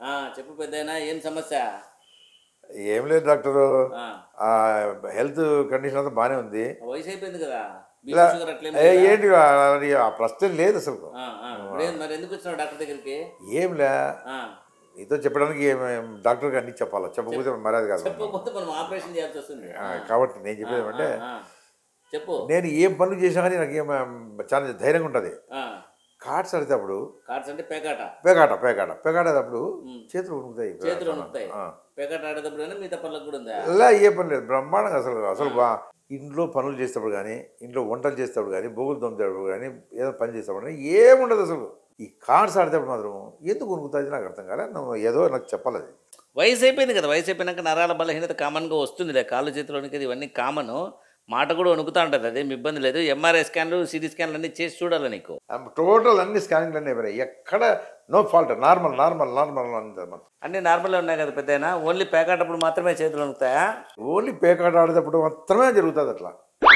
ఆ, చెప్పు పెద్దయినా ఏం సమస్య ఏం లేదు డాక్టరు ఆ, ఆ, హెల్త్ కండిషన్ అంతా బాగానే ఉంది వయసు అయిపోయింది కదా బీపీ ఇలా షుగర్ అట్లేం ఏ, లేదా? ఏంటి అది ఆ ప్రశ్న లేదు అసలు ఆ, ఆ, ఇప్పుడేం మరి ఎందుకు వచ్చినావు డాక్టర్ దగ్గరికి ఏంలే ఆ, నీతో చెప్పడానికి ఏం- ఏం డాక్టర్కి అన్ని చెప్పాలా చెప్పకపోతే మర్యాద కాదు చెప్పకపోతే మనం ఆపరేషన్ చేయాల్సి వస్తుంది ఆ, కాబట్టి నేను చెప్పేది ఏమంటే ఆ, ఆ, చెప్పు నేను ఏం పనులు చేసినా కానీ నాకు ఏం చాలా ధైర్యంగా ఉంటుంది ఆ, కార్డ్స్ ఆడేటప్పుడు కార్డ్స్ అంటే పేకాట పేకాట పేకాట పేకాడేటప్పుడు చేతులు ఉణుకుతాయి చేతులు వణుకుతాయి ఆ. పేకాట ఆడేటప్పుడు మిగతా పనులకు కూడా ఉందా అలా ఏ పని లేదు బ్రహ్మాండంగా అసలు అసలు బా ఇంట్లో పనులు చేసేటప్పుడు కానీ ఇంట్లో వంటలు చేసేటప్పుడు కానీ బొగులు తొమ్మేటప్పుడు కానీ ఏదో పని చేసేటప్పుడు కానీ ఏముండదు అసలు ఈ కార్డ్స్ ఆడేటప్పుడు మాత్రం ఎందుకు ఉనుకుతుంది నాకు అర్థం కాలే నువ్వు ఏదో నాకు చెప్పాలి అది వయసు అయిపోయింది కదా వయసు అయిపోయినాక నరాల బలహీనత కామన్గా వస్తుందిలే కాళ్ళు చేతిలోనికి ఇవన్నీ కామన్ మాట కూడా వణుకుతా ఉంటుంది అదేం ఇబ్బంది లేదు ఎంఆర్ఐ స్కాన్లు సిటీ స్కాన్లు అన్నీ చేసి చూడాలి నీకు టోటల్ అన్ని స్కానింగ్లు అన్నీ అయిపోయినాయి ఎక్కడ no fault normal normal normal అంతే మొత్తం అన్నీ నార్మల్గా ఉన్నాయి కదా పెద్దయినా ఓన్లీ పేకాటప్పుడు మాత్రమే చేతులు వణుకుతాయా ఓన్లీ పేకాట ఆడేటప్పుడు మాత్రమే జరుగుతుంది అట్లా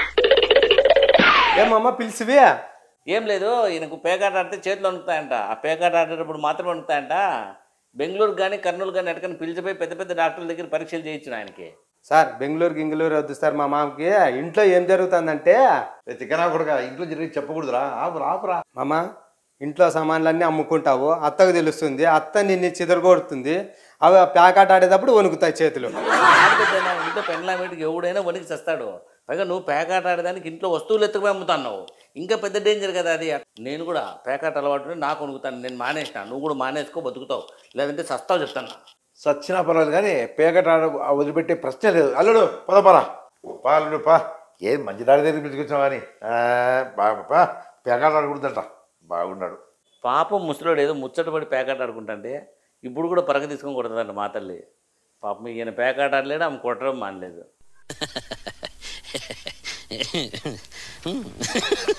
ఏమమ్మా పిలిచివి ఏం లేదు ఈయనకు పేకాట ఆడితే చేతులు వణుకుతాయంట ఆ పేకాట ఆడేటప్పుడు మాత్రమే వణుకుతాయంట బెంగళూరు కానీ కర్నూలు కానీ ఎక్కడికైనా పిలిచిపోయి పెద్ద పెద్ద డాక్టర్ల దగ్గర పరీక్షలు చేయించిన ఆయనకి సార్ బెంగళూరు గింగళూరు వద్దు సార్ మా మామకి ఇంట్లో ఏం జరుగుతుందంటే చికెన్ కూడా ఇంట్లో జరిగి చెప్పకూడదురా ఆపురా ఆపురా మామ ఇంట్లో సామాన్లన్నీ అమ్ముకుంటావు అత్తకు తెలుస్తుంది అత్త నిన్ను చిదరగొడుతుంది అవి ప్యాకెట్ ఆడేటప్పుడు వణుకుతాయి చేతులు ఆడబిడ్డైనా ఇంట్లో పెండ్లామేటికి ఎవడైనా వణికి చేస్తాడు పైగా నువ్వు పేకాట ఆడడానికి ఇంట్లో వస్తువులు ఎత్తుకుపోయి అమ్ముతున్నావు ఇంకా పెద్ద డేంజర్ కదా అది నేను కూడా పేకాట అలవాటు ఉంటే నాకు వణుకుతాను నేను మానేసిన నువ్వు కూడా మానేసుకో బతుకుతావు లేదంటే సస్తావు చెప్తాను సచ్చినా పర్వాలేదు కానీ పేకట ఆడ వదిలిపెట్టే ప్రశ్న లేదు అల్లుడు పదపరా పా అల్లుడు పా ఏది మంచి దాడి దగ్గర పిలుచుకొచ్చావు కానీ బాగా పా పేకాట ఆడకూడదంట బాగున్నాడు పాపం ముసలోడు ఏదో ముచ్చట పడి పేకాట ఆడుకుంటాంటే ఇప్పుడు కూడా పరగ తీసుకొని కొడుతుందంట మా తల్లి పాపం ఈయన పేకాట ఆడలేడు ఆమె కొట్టడం మానలేదు